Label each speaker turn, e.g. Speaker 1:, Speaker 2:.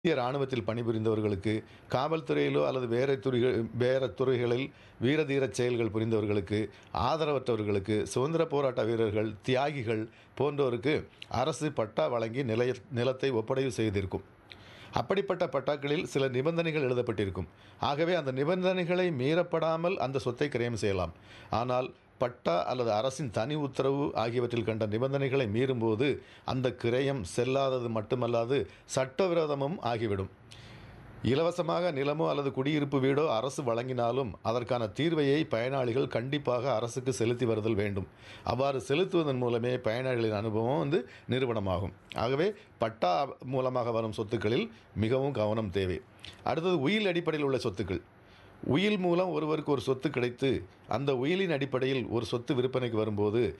Speaker 1: இந்திய ராணுவத்தில் பணிபுரிந்தவர்களுக்கு காவல்துறையிலோ அல்லது வேற துறைகள் வேற துறைகளில் வீரதீரச் செயல்கள் புரிந்தவர்களுக்கு ஆதரவற்றவர்களுக்கு சுதந்திர போராட்ட வீரர்கள் தியாகிகள் போன்றோருக்கு அரசு பட்டா வழங்கி நிலைய நிலத்தை ஒப்படைவு செய்திருக்கும் அப்படிப்பட்ட பட்டாக்களில் சில நிபந்தனைகள் எழுதப்பட்டிருக்கும் ஆகவே அந்த நிபந்தனைகளை மீறப்படாமல் அந்த சொத்தை கிரயம் செய்யலாம் ஆனால் பட்டா அல்லது அரசின் தனி உத்தரவு ஆகியவற்றில் கண்ட நிபந்தனைகளை மீறும்போது அந்த கிரயம் செல்லாதது மட்டுமல்லாது சட்டவிரோதமும் ஆகிவிடும் இலவசமாக நிலமோ அல்லது குடியிருப்பு வீடோ அரசு வழங்கினாலும் அதற்கான தீர்வையை பயனாளிகள் கண்டிப்பாக அரசுக்கு செலுத்தி வருதல் வேண்டும் அவ்வாறு செலுத்துவதன் மூலமே பயனாளிகளின் அனுபவம் வந்து நிறுவனமாகும் ஆகவே பட்டா மூலமாக வரும் சொத்துக்களில் மிகவும் கவனம் தேவை அடுத்தது உயில் அடிப்படையில் உள்ள சொத்துக்கள் உயில் மூலம் ஒருவருக்கு ஒரு சொத்து கிடைத்து அந்த உயிலின் அடிப்படையில் ஒரு சொத்து விற்பனைக்கு வரும்போது